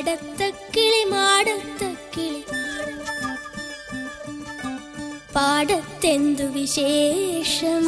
മാടത്ത കിളി മാടത്ത കിളി പാടത്തെന്തു വിശേഷം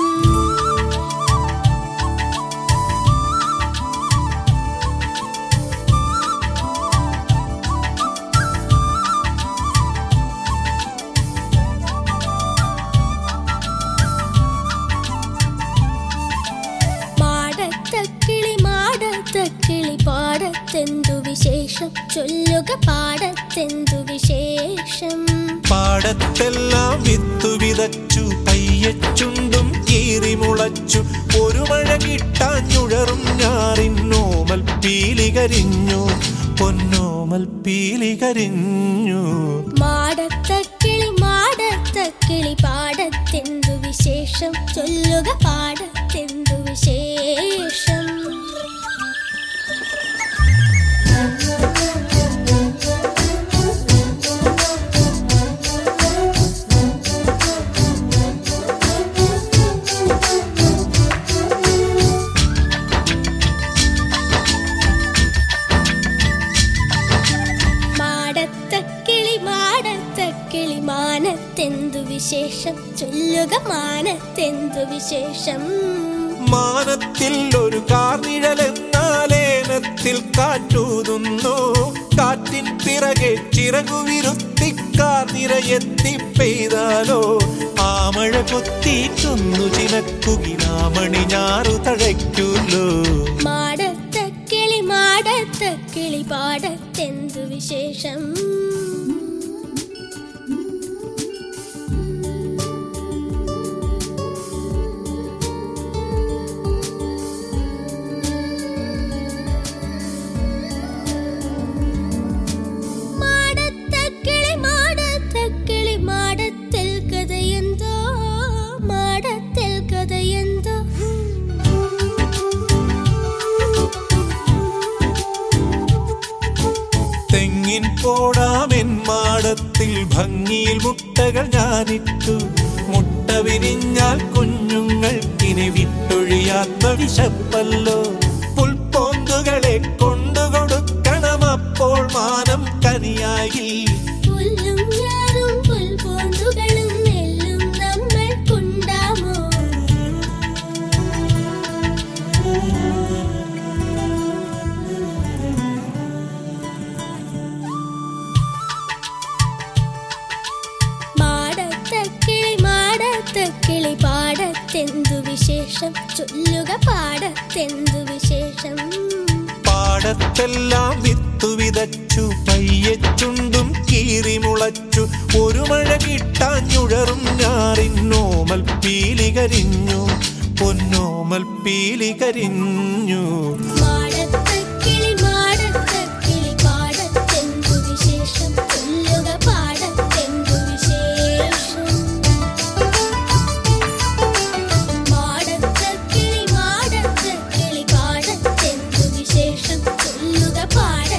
മാടത്ത കിളി മാടത്ത കിളി പാടത്തെന്തു വിശേഷം ചൊല്ലുക പാടത്തെന്തു വിശേഷം പാടത്തെല്ലാം വിത്തു വിതച്ചു പയ്യച്ചുണ്ടും കീറി മുളച്ചു ഒരു മഴ കിട്ടാഞ്ഞുഴറും ഞാറിന്നോമൽ പീലി കരിഞ്ഞു പൊന്നോമൽ പീലി കരിഞ്ഞു മാടത്ത കിളി മാടത്ത കിളി പാടത്തെന്തു വിശേഷം ചൊല്ലുക പാടത്തെന്തു വിശേഷം മാടത്ത കിളി മാടത്ത കിളി മാനത്തെന്തു വിശേഷം ചൊല്ലുക മാനത്തെന്തു വിശേഷം മാനത്തിൽ ഒരു കാർനിഴലെന്നാലേനത്തിൽ കാറ്റൂതുന്നു കാറ്റിൻ പിറകെ ചിറകുവിരുത്തി കാർനിരയെത്തി പെയ്താലോ ആ മഴ കൊത്തിയിട്ടൊന്നു ചിനക്കുകിനാമണി ഞാറു തഴയ്ക്കൂല്ലോ മാടത്ത കിളി മാടത്ത കിളി പാടത്തെന്തു വിശേഷം മാടത്ത കിളി മാടത്ത കിളി മാടത്തിൽ കഥയെന്തോ മാടത്തിൽ കഥയെന്തോ തെങ്ങിൻ പോടാമെൻ മാടത്തിൽ ഭംഗിയിൽ മുട്ടകൾ ഞാനിട്ടു മുട്ട വിരിഞ്ഞാൽ കുഞ്ഞുങ്ങൾക്കിനി വിട്ടൊഴിയാത്ത വിശപ്പല്ലോ പുൽപ്പോന്തുകളെ കൊണ്ടുകൊടുക്കണം അപ്പോൾ മാനം കനിയായി പുല്ലും ഞാറും പുൽപൂന്തുകളും നെല്ലും നമ്മൾക്കുണ്ടാമോ മാടത്ത കിളി മാടത്ത കിളി പാടത്തെന്തു വിശേഷം ചൊല്ലുക പാടത്തെന്തു വിശേഷം പാടത്തെല്ലാം വിത്തു വിതച്ചു പയ്യച്ചുണ്ടും കീറി മുളച്ചു ഒരു മഴ കിട്ടാഞ്ഞുഴറും ഞാറിന്നോമൽ പീലി കരിഞ്ഞു പൊന്നോമൽ പീലി കരിഞ്ഞു മാടത്ത കിളി മാടത്ത കിളി പാടത്തെന്തു വിശേഷം ചൊല്ലുക പാടത്തെന്തു വിശേഷം മാടത്ത കിളി മാടത്ത കിളി പാടത്തെന്തു വിശേഷം ചൊല്ലുക പാട